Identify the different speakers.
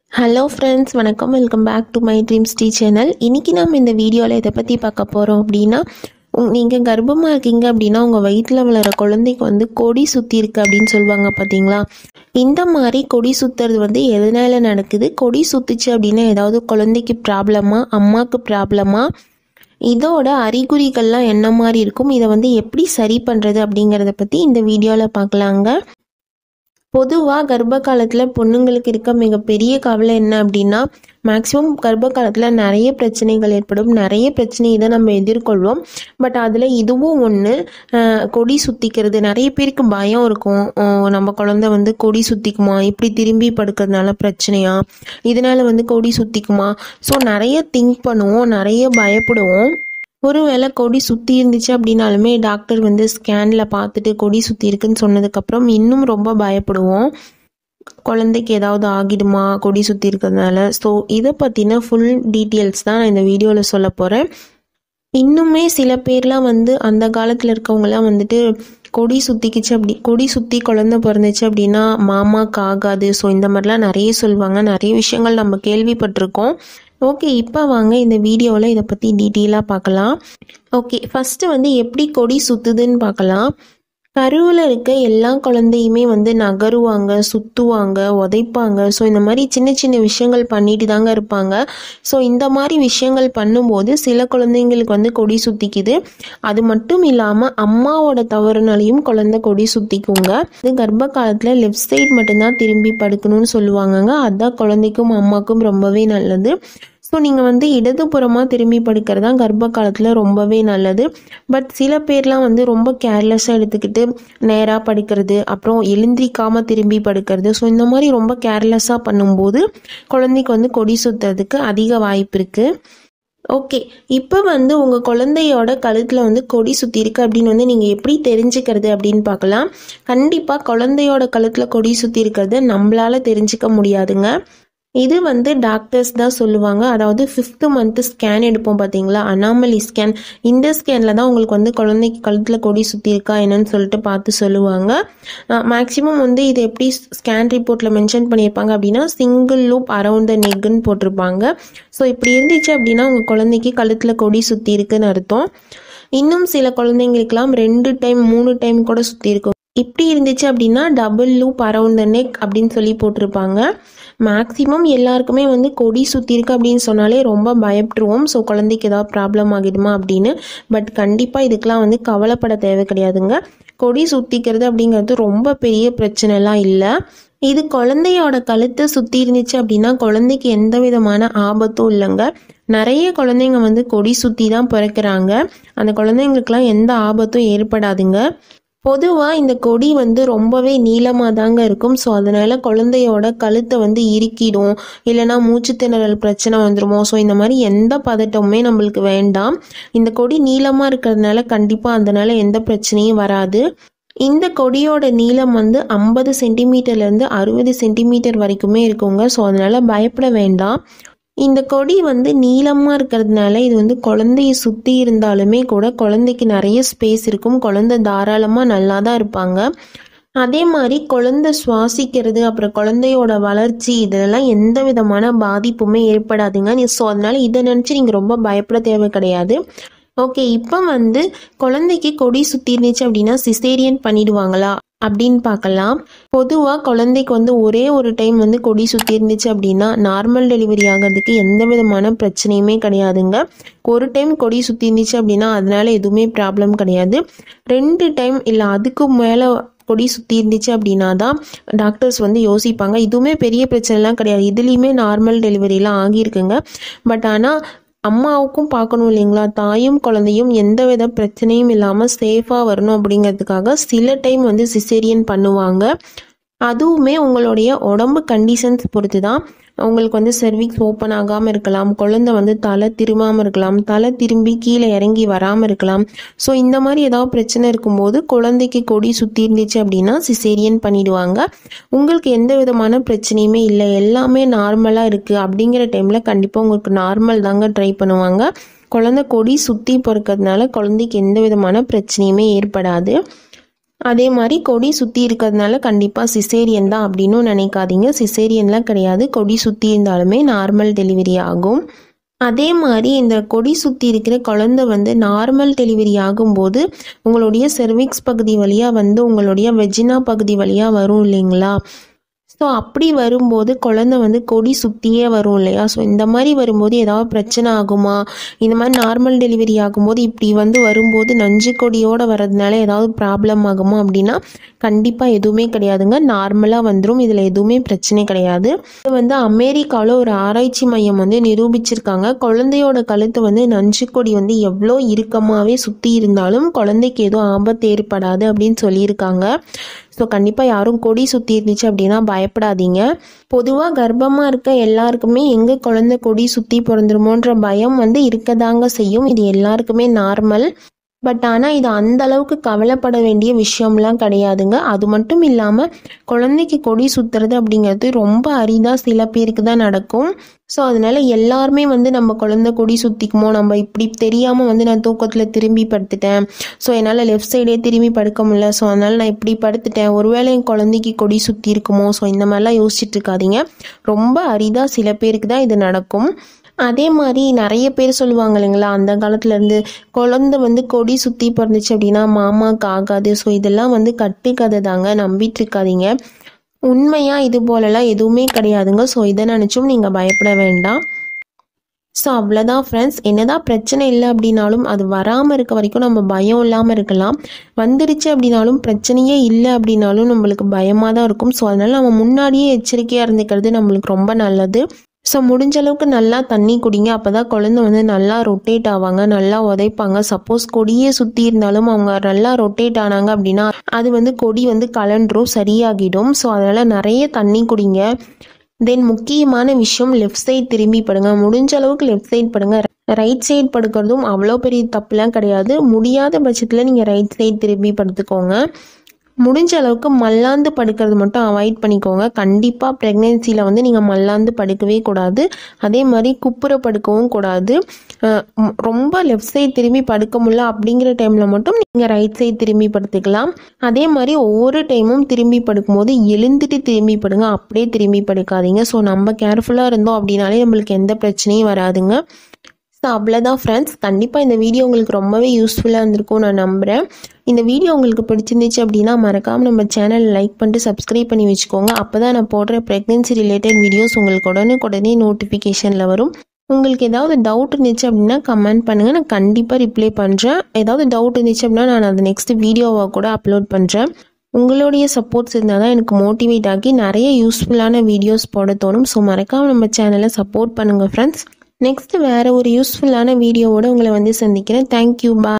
Speaker 1: hello friends வணக்கம் welcome back to my dreams D channel இன்றைக்கி நம்ம இந்த வீடியோவில் இதை பற்றி பார்க்க போகிறோம் அப்படின்னா நீங்கள் கர்ப்பமாக இருக்கீங்க அப்படின்னா உங்கள் வயிற்றில் வளர குழந்தைக்கு வந்து கொடி சுற்றி இருக்கு அப்படின்னு சொல்லுவாங்க பார்த்தீங்களா இந்த மாதிரி கொடி சுற்றுறது வந்து எதனால நடக்குது கொடி சுற்றுச்சு அப்படின்னா ஏதாவது குழந்தைக்கு ப்ராப்ளமா அம்மாவுக்கு ப்ராப்ளமா இதோட அறிகுறிகள்லாம் என்ன மாதிரி இருக்கும் இதை வந்து எப்படி சரி பண்ணுறது அப்படிங்கிறத பற்றி இந்த வீடியோவில் பார்க்கலாங்க பொதுவாக கர்ப்ப காலத்தில் பொண்ணுங்களுக்கு இருக்க மிகப்பெரிய கவலை என்ன அப்படின்னா மேக்ஸிமம் கர்ப்ப காலத்தில் நிறைய பிரச்சனைகள் ஏற்படும் நிறைய பிரச்சனை இதை நம்ம எதிர்கொள்வோம் பட் அதில் இதுவும் ஒன்று கொடி சுற்றிக்கிறது நிறைய பேருக்கு பயம் இருக்கும் அஹ் நம்ம குழந்தை வந்து கொடி சுற்றிக்குமா இப்படி திரும்பி படுக்கிறதுனால பிரச்சனையா இதனால வந்து கொடி சுற்றிக்குமா ஸோ நிறைய திங்க் பண்ணுவோம் நிறைய பயப்படுவோம் ஒருவேளை கொடி சுற்றி இருந்துச்சு அப்படின்னாலுமே டாக்டர் வந்து ஸ்கேனில் பார்த்துட்டு கொடி சுற்றி இருக்குன்னு சொன்னதுக்கப்புறம் இன்னும் ரொம்ப பயப்படுவோம் குழந்தைக்கு ஏதாவது ஆகிடுமா கொடி சுற்றி இருக்கிறதுனால ஸோ இதை பற்றின ஃபுல் டீட்டெயில்ஸ் தான் நான் இந்த வீடியோவில் சொல்ல போகிறேன் இன்னுமே சில பேர்லாம் வந்து அந்த காலத்தில் இருக்கவங்கலாம் வந்துட்டு கொடி சுற்றிக்கிச்சு அப்படி கொடி சுற்றி குழந்தை பிறந்துச்சு அப்படின்னா மாமாக்கு ஆகாது ஸோ இந்த மாதிரிலாம் நிறைய சொல்லுவாங்க நிறைய விஷயங்கள் நம்ம கேள்விப்பட்டிருக்கோம் ஓகே இப்போ வாங்க இந்த வீடியோவில் இதை பற்றி டீட்டெயிலாக பார்க்கலாம் ஓகே ஃபஸ்ட்டு வந்து எப்படி கொடி சுற்றுதுன்னு பார்க்கலாம் கருவில் இருக்க எல்லா குழந்தையுமே வந்து நகருவாங்க சுற்றுவாங்க உதைப்பாங்க ஸோ இந்த மாதிரி சின்ன சின்ன விஷயங்கள் பண்ணிட்டு தாங்க இருப்பாங்க ஸோ இந்த மாதிரி விஷயங்கள் பண்ணும்போது சில குழந்தைங்களுக்கு வந்து கொடி சுற்றிக்குது அது மட்டும் இல்லாமல் அம்மாவோட தவறுனாலையும் குழந்தை கொடி சுற்றிக்குங்க இது கர்ப்ப காலத்தில் லெஃப்ட் சைடு மட்டும்தான் திரும்பி படுக்கணும்னு சொல்லுவாங்கங்க அதுதான் குழந்தைக்கும் அம்மாக்கும் ரொம்பவே நல்லது ஸோ நீங்கள் வந்து இடதுபுறமாக திரும்பி படுக்கிறது தான் கர்ப்ப காலத்தில் ரொம்பவே நல்லது பட் சில பேர்லாம் வந்து ரொம்ப கேர்லெஸ்ஸாக எடுத்துக்கிட்டு நேராக படுக்கிறது அப்புறம் எழுந்திரிக்காமல் திரும்பி படுக்கிறது ஸோ இந்த மாதிரி ரொம்ப கேர்லெஸ்ஸாக பண்ணும்போது குழந்தைக்கு வந்து கொடி சுற்றுறதுக்கு அதிக வாய்ப்பு இருக்குது ஓகே இப்போ வந்து உங்கள் குழந்தையோட கழுத்தில் வந்து கொடி சுற்றி இருக்கு அப்படின்னு வந்து நீங்கள் எப்படி தெரிஞ்சுக்கிறது அப்படின்னு பார்க்கலாம் கண்டிப்பாக குழந்தையோட கழுத்தில் கொடி சுற்றி இருக்கிறத நம்மளால தெரிஞ்சுக்க முடியாதுங்க இது வந்து டாக்டர்ஸ் தான் சொல்லுவாங்க அதாவது ஃபிஃப்த்து மந்த்து ஸ்கேன் எடுப்போம் பார்த்தீங்களா அனாமலி ஸ்கேன் இந்த ஸ்கேனில் தான் உங்களுக்கு வந்து குழந்தைக்கு கழுத்தில் கொடி சுற்றி இருக்கா என்னன்னு சொல்லிட்டு பார்த்து சொல்லுவாங்க மேக்ஸிமம் வந்து இது எப்படி ஸ்கேன் ரிப்போர்ட்டில் மென்ஷன் பண்ணியிருப்பாங்க அப்படின்னா சிங்கிள் லூப் அரவுண்ட் த நெக்குன்னு போட்டிருப்பாங்க ஸோ இப்படி இருந்துச்சு அப்படின்னா உங்கள் குழந்தைக்கு கழுத்தில் கொடி சுற்றி இருக்குன்னு அர்த்தம் இன்னும் சில குழந்தைங்களுக்கெல்லாம் ரெண்டு டைம் மூணு டைம் கூட சுற்றி இருக்கும் இப்படி இருந்துச்சு அப்படின்னா double loop around the neck அப்படின்னு சொல்லி போட்டிருப்பாங்க மேக்ஸிமம் எல்லாருக்குமே வந்து கொடி சுற்றி இருக்கு அப்படின்னு சொன்னாலே ரொம்ப பயப்பட்டுருவோம் ஸோ குழந்தைக்கு ஏதாவது ப்ராப்ளம் ஆகிடுமா அப்படின்னு பட் கண்டிப்பாக இதுக்கெலாம் வந்து கவலைப்பட தேவை கிடையாதுங்க கொடி சுற்றிக்கிறது அப்படிங்கிறது ரொம்ப பெரிய பிரச்சனைலாம் இல்லை இது குழந்தையோட கழுத்தை சுற்றி இருந்துச்சு அப்படின்னா குழந்தைக்கு எந்த விதமான ஆபத்தும் இல்லைங்க நிறைய குழந்தைங்க வந்து கொடி சுற்றி தான் பிறக்கிறாங்க அந்த குழந்தைங்களுக்குலாம் எந்த ஆபத்தும் ஏற்படாதுங்க பொதுவாக இந்த கொடி வந்து ரொம்பவே நீளமாக தாங்க இருக்கும் ஸோ அதனால குழந்தையோட கழுத்தை வந்து இறுக்கிடும் இல்லைனா மூச்சு திணறல் பிரச்சனை வந்துருமோ ஸோ இந்த மாதிரி எந்த பதட்டமுமே நம்மளுக்கு வேண்டாம் இந்த கொடி நீளமாக இருக்கிறதுனால கண்டிப்பாக அதனால எந்த பிரச்சனையும் வராது இந்த கொடியோட நீளம் வந்து ஐம்பது சென்டிமீட்டர்லேருந்து அறுபது சென்டிமீட்டர் வரைக்குமே இருக்குங்க ஸோ அதனால பயப்பட வேண்டாம் இந்த கொடி வந்து நீளமாக இருக்கிறதுனால இது வந்து குழந்தைய சுற்றி இருந்தாலுமே கூட குழந்தைக்கு நிறைய ஸ்பேஸ் இருக்கும் குழந்தை தாராளமாக நல்லா தான் இருப்பாங்க அதே மாதிரி குழந்தை சுவாசிக்கிறது அப்புறம் குழந்தையோட வளர்ச்சி இதெல்லாம் எந்த விதமான பாதிப்புமே ஏற்படாதுங்க ஸோ அதனால இதை நினச்சி நீங்கள் ரொம்ப பயப்பட தேவை கிடையாது ஓகே இப்போ வந்து குழந்தைக்கு கொடி சுற்றி இருந்துச்சு அப்படின்னா சிசேரியன் பண்ணிடுவாங்களா அப்படின்னு பார்க்கலாம் பொதுவாக குழந்தைக்கு வந்து ஒரே ஒரு டைம் வந்து கொடி சுற்றி இருந்துச்சு அப்படின்னா நார்மல் டெலிவரி ஆகிறதுக்கு எந்த விதமான பிரச்சனையுமே கிடையாதுங்க ஒரு டைம் கொடி சுற்றி இருந்துச்சு அப்படின்னா அதனால எதுவுமே ப்ராப்ளம் கிடையாது ரெண்டு டைம் இல்லை அதுக்கு மேலே கொடி சுற்றி இருந்துச்சு அப்படின்னா தான் டாக்டர்ஸ் வந்து யோசிப்பாங்க இதுவுமே பெரிய பிரச்சனைலாம் கிடையாது இதுலேயுமே நார்மல் டெலிவரிலாம் ஆகியிருக்குங்க பட் ஆனால் அம்மாவுக்கும் பார்க்கணும் இல்லைங்களா தாயும் குழந்தையும் எந்த வித பிரச்சனையும் இல்லாமல் சேஃபாக வரணும் அப்படிங்கிறதுக்காக சில டைம் வந்து சிசேரியன் பண்ணுவாங்க அதுவுமே உங்களுடைய உடம்பு கண்டிஷன்ஸ் பொறுத்து தான் உங்களுக்கு வந்து செர்விக்ஸ் ஓப்பன் ஆகாமல் இருக்கலாம் குழந்தை வந்து தலை திரும்பாமல் இருக்கலாம் தலை திரும்பி கீழே இறங்கி வராமல் இருக்கலாம் ஸோ இந்த மாதிரி ஏதாவது பிரச்சனை இருக்கும்போது குழந்தைக்கு கொடி சுற்றி இருந்துச்சு அப்படின்னா சிசேரியன் பண்ணிடுவாங்க உங்களுக்கு எந்த விதமான பிரச்சனையுமே இல்லை எல்லாமே நார்மலாக இருக்குது அப்படிங்கிற டைமில் கண்டிப்பாக உங்களுக்கு நார்மல் தாங்க ட்ரை பண்ணுவாங்க குழந்தை கொடி சுற்றி பிறக்கிறதுனால குழந்தைக்கு எந்த விதமான பிரச்சனையுமே ஏற்படாது அதே மாதிரி கொடி சுற்றி இருக்கிறதுனால கண்டிப்பாக சிசேரியன் தான் அப்படின்னு நினைக்காதீங்க சிசேரியன்லாம் கிடையாது கொடி சுற்றி இருந்தாலுமே நார்மல் டெலிவரி ஆகும் அதே மாதிரி இந்த கொடி சுற்றி இருக்கிற குழந்தை வந்து நார்மல் டெலிவரி ஆகும்போது உங்களுடைய செர்விக்ஸ் பகுதி வழியாக வந்து உங்களுடைய வெஜினா பகுதி வழியாக வரும் இல்லைங்களா ஸோ அப்படி வரும்போது குழந்தை வந்து கொடி சுற்றியே வரும் இல்லையா ஸோ இந்த மாதிரி வரும்போது ஏதாவது பிரச்சனை ஆகுமா இந்த மாதிரி நார்மல் டெலிவரி ஆகும்போது இப்படி வந்து வரும்போது நஞ்சு கொடியோடு வர்றதுனால ஏதாவது ப்ராப்ளம் ஆகுமா அப்படின்னா கண்டிப்பாக எதுவுமே கிடையாதுங்க நார்மலாக வந்துடும் இதில் எதுவுமே பிரச்சனை கிடையாது இது வந்து அமெரிக்காவில் ஒரு ஆராய்ச்சி மையம் வந்து நிரூபிச்சிருக்காங்க குழந்தையோட கழுத்து வந்து நஞ்சு கொடி வந்து எவ்வளோ இறுக்கமாகவே சுற்றி இருந்தாலும் குழந்தைக்கு எதுவும் ஆபத்து ஏற்படாது அப்படின்னு சொல்லியிருக்காங்க ஸோ கண்டிப்பாக யாரும் கொடி சுற்றி இருந்துச்சு அப்படின்னா பயப்படாதீங்க பொதுவாக கர்ப்பமாக இருக்க எல்லாருக்குமே எங்கே குழந்தை கொடி சுற்றி பிறந்துருமோன்ற பயம் வந்து இருக்கதாங்க செய்யும் இது எல்லாருக்குமே நார்மல் பட் ஆனால் இது அந்த அளவுக்கு கவலைப்பட வேண்டிய விஷயம்லாம் கிடையாதுங்க அது மட்டும் இல்லாமல் குழந்தைக்கு கொடி சுற்றுறது அப்படிங்கிறது ரொம்ப அரிதாக சில பேருக்கு தான் நடக்கும் ஸோ அதனால எல்லாருமே வந்து நம்ம குழந்தை கொடி சுற்றிக்குமோ நம்ம இப்படி தெரியாமல் வந்து நான் தூக்கத்தில் திரும்பி படுத்துட்டேன் ஸோ என்னால் லெஃப்ட் சைடே திரும்பி படுக்க முடியல ஸோ அதனால் நான் இப்படி படுத்துட்டேன் ஒருவேளை என் குழந்தைக்கு கொடி சுற்றி இருக்குமோ ஸோ இந்த மாதிரிலாம் யோசிச்சுட்டு இருக்காதீங்க ரொம்ப அரிதாக சில பேருக்கு தான் இது நடக்கும் அதே மாதிரி நிறைய பேர் சொல்லுவாங்க இல்லைங்களா அந்த காலத்துலேருந்து குழந்தை வந்து கொடி சுற்றி பிறந்துச்சு அப்படின்னா மாமாக்கு ஆகாது ஸோ இதெல்லாம் வந்து கட்டுக்கதை தாங்க நம்பிட்டு இருக்காதீங்க உண்மையாக இது போலலாம் எதுவுமே கிடையாதுங்க ஸோ இதை நினச்சும் நீங்கள் பயப்பட வேண்டாம் ஸோ அவ்வளோதான் ஃப்ரெண்ட்ஸ் என்னதான் பிரச்சனை இல்லை அப்படின்னாலும் அது வராமல் இருக்க வரைக்கும் நம்ம பயம் இல்லாமல் இருக்கலாம் வந்துருச்சு அப்படின்னாலும் பிரச்சனையே இல்லை அப்படின்னாலும் நம்மளுக்கு பயமாக தான் இருக்கும் ஸோ அதனால் நம்ம முன்னாடியே எச்சரிக்கையாக இருந்துக்கிறது நம்மளுக்கு ரொம்ப நல்லது ஸோ முடிஞ்ச அளவுக்கு நல்லா தண்ணி குடிங்க அப்போ தான் குழந்தை வந்து நல்லா ரொட்டேட் ஆவாங்க நல்லா உதைப்பாங்க சப்போஸ் கொடியே சுற்றி இருந்தாலும் அவங்க நல்லா ரொட்டேட் ஆனாங்க அப்படின்னா அது வந்து கொடி வந்து கலண்டுரும் சரியாகிடும் ஸோ அதனால் நிறைய தண்ணி குடிங்க தென் முக்கியமான விஷயம் லெஃப்ட் சைடு திரும்பி படுங்க முடிஞ்ச அளவுக்கு லெஃப்ட் சைடு படுங்க ரைட் சைடு படுக்கிறதும் அவ்வளோ பெரிய தப்புலாம் கிடையாது முடியாத பட்சத்தில் நீங்கள் ரைட் சைடு திரும்பி படுத்துக்கோங்க முடிஞ்ச அளவுக்கு மல்லாந்து படுக்கிறது மட்டும் அவாய்ட் பண்ணிக்கோங்க கண்டிப்பாக ப்ரெக்னென்சியில் வந்து நீங்கள் மல்லாந்து படுக்கவே கூடாது அதே மாதிரி குப்புற படுக்கவும் கூடாது அஹ் ம், ரொம்ப லெஃப்ட் சைடு திரும்பி படுக்க முடியல அப்படிங்கிற டைமில் மட்டும் நீங்கள் ரைட் சைடு திரும்பி படுத்துக்கலாம் அதே மாதிரி ஒவ்வொரு டைமும் திரும்பி படுக்கும்போது எழுந்துட்டு திரும்பி படுங்க அப்படியே திரும்பி படுக்காதீங்க ஸோ நம்ம கேர்ஃபுல்லாக இருந்தோம் அப்படின்னாலே நம்மளுக்கு எந்த பிரச்சனையும் வராதுங்க ஸோ அவ்வளோதான் ஃப்ரெண்ட்ஸ் கண்டிப்பாக இந்த வீடியோ உங்களுக்கு ரொம்பவே யூஸ்ஃபுல்லாக இருந்திருக்கும் நான் நம்புகிறேன் இந்த வீடியோ உங்களுக்கு பிடிச்சிருந்துச்சு அப்படின்னா மறக்காமல் நம்ம சேனல் லைக் பண்ணிட்டு சப்ஸ்கிரைப் பண்ணி வச்சுக்கோங்க அப்போ தான் நான் போடுற ப்ரெக்னென்சி ரிலேட்டட் வீடியோஸ் உங்களுக்கு உடனுக்குடனே நோட்டிஃபிகேஷனில் வரும் உங்களுக்கு ஏதாவது டவுட் இருந்துச்சு அப்படின்னா கமெண்ட் பண்ணுங்கள் நான் கண்டிப்பாக ரிப்ளை பண்ணுறேன் ஏதாவது டவுட் இருந்துச்சு அப்படின்னா நான் அதை நெக்ஸ்ட் வீடியோவாக கூட அப்லோட் பண்ணுறேன் உங்களுடைய சப்போர்ட்ஸ் இருந்தால் தான் எனக்கு மோட்டிவேட் ஆகி நிறைய யூஸ்ஃபுல்லான வீடியோஸ் போட தோணும் ஸோ மறக்காமல் நம்ம சேனலை சப்போர்ட் பண்ணுங்கள் ஃப்ரெண்ட்ஸ் நெக்ஸ்ட் வேறு ஒரு யூஸ்ஃபுல்லான வீடியோவோட உங்களை வந்து சந்திக்கிறேன் தேங்க்யூ பா